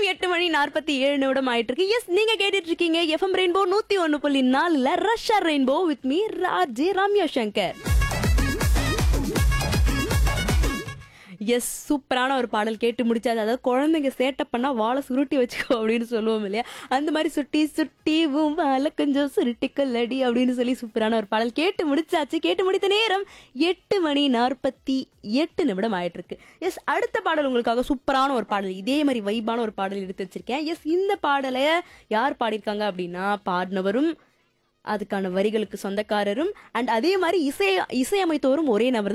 நேரம் எட்டு மணி நாற்பத்தி ஏழு நிமிடம் ஆயிட்டு இருக்கு எஸ் நீங்க கேட்டுட்டு இருக்கீங்க எஃப்எம் ரெயின்போ நூத்தி ஒன்னு புள்ளி நாலுல Russia rainbow with me Raje Ramya Shankar S சூப்பரான ஒரு பாடல் கேட்டு முடிச்சாது அதாவது குழந்தைங்க சேட்டை பண்ணா வாழை சுருட்டி வச்சுக்கோ அப்படின்னு சொல்லுவோம் இல்லையா அந்த மாதிரி சுட்டி சுட்டி உன் வாழை கொஞ்சம் சுருட்டி கொள்ளடி அப்படின்னு சொல்லி சூப்பரான ஒரு பாடல் கேட்டு முடிச்சாச்சு கேட்டு முடித்த நேரம் எட்டு மணி நாற்பத்தி எட்டு நிமிடம் ஆயிட்டு இருக்கு எஸ் அடுத்த பாடல் உங்களுக்காக சூப்பரான ஒரு பாடல் இதே மாதிரி வைபான ஒரு பாடல் எடுத்து வச்சிருக்கேன் எஸ் இந்த பாடலை யார் பாடியிருக்காங்க அப்படின்னா பாடினவரும் அதுக்கான வரிகளுக்கு சொந்தக்காரரும் அண்ட் அதே மாதிரி இசை இசையமைத்தவரும் ஒரே நபர்